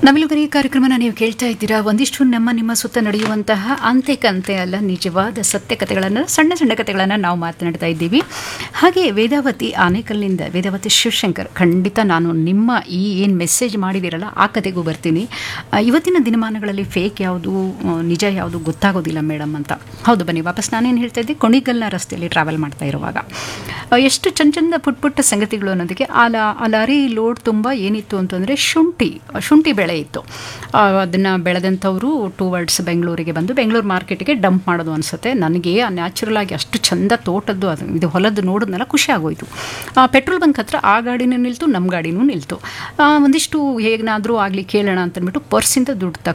ನವಿಲುಗರಿ ಕಾರ್ಯಕ್ರಮನ ನೀವು ಕೇಳ್ತಾ ಇದ್ದೀರಾ ಒಂದಿಷ್ಟು ನಮ್ಮ ನಿಮ್ಮ ಸುತ್ತ ನಡೆಯುವಂತಹ ಅಂತೆ ಕಂತೆ ಅಲ್ಲ ನಿಜವಾದ ಸತ್ಯ ಕಥೆಗಳನ್ನು ಸಣ್ಣ ಸಣ್ಣ ಕಥೆಗಳನ್ನು ನಾವು ಮಾತನಾಡ್ತಾ ಇದ್ದೀವಿ ಹಾಗೆ ವೇದಾವತಿ ಆನೇಕಲ್ನಿಂದ ವೇದಾವತಿ ಶಿವಶಂಕರ್ ಖಂಡಿತ ನಾನು ನಿಮ್ಮ ಈ ಏನು ಮೆಸೇಜ್ ಮಾಡಿದ್ದೀರಲ್ಲ ಆ ಕತೆಗೂ ಬರ್ತೀನಿ ಆ, ಇವತ್ತಿನ ದಿನಮಾನಗಳಲ್ಲಿ ಫೇಕ್ ಯಾವುದು ಆ, ನಿಜ ಯಾವುದು ಗೊತ್ತಾಗೋದಿಲ್ಲ ಮೇಡಮ್ ಅಂತ ಹೌದು ಬನ್ನಿ ವಾಪಸ್ ನಾನೇನು ಹೇಳ್ತಾ ಇದ್ದೆ ಕೊಣಿಗಲ್ನ ರಸ್ತೆಯಲ್ಲಿ ಟ್ರಾವೆಲ್ ಮಾಡ್ತಾ ಇರುವಾಗ ಆ, ಎಷ್ಟು ಚಂದ ಚಂದ ಪುಟ್ಟ ಪುಟ್ಟ ಸಂಗತಿಗಳು ಅನ್ನೋದಕ್ಕೆ ಆ ಲಾ- ಆ ಲಾರಿ ಲೋಡ್ ತುಂಬ ಏನಿತ್ತು ಅಂತಂದರೆ ಶುಂಠಿ ಶುಂಠಿ ಬೆಳೆ ಇತ್ತು ಅದನ್ನು ಬೆಳೆದಂಥವರು ಟೂವರ್ಡ್ಸ್ ಬೆಂಗಳೂರಿಗೆ ಬಂದು ಬೆಂಗಳೂರು ಮಾರ್ಕೆಟ್ಗೆ ಡಂಪ್ ಮಾಡೋದು ಅನಿಸುತ್ತೆ ನನಗೆ ನ್ಯಾಚುರಲ್ ಆಗಿ ಅಷ್ಟು ಚಂದ ತೋಟದ್ದು ಅದು ಇದು ಹೊಲದ್ದು ನೋಡಿದ್ನೆಲ್ಲ ಖುಷಿ ಆಗೋಯ್ತು ಆ ಪೆಟ್ರೋಲ್ ಬಂಕ್ ಹತ್ರ ಆ ಗಾಡಿನೂ ನಿಲ್ತು ನಮ್ಮ ಗಾಡಿನೂ ನಿಲ್ತು ಆ, ಒಂದಿಷ್ಟು ಹೇಗನಾದರೂ ಆಗಲಿ ಕೇಳೋಣ ಅಂತಂದ್ಬಿಟ್ಟು ಪರ್ಸಿಂದ ದುಡ್ಡು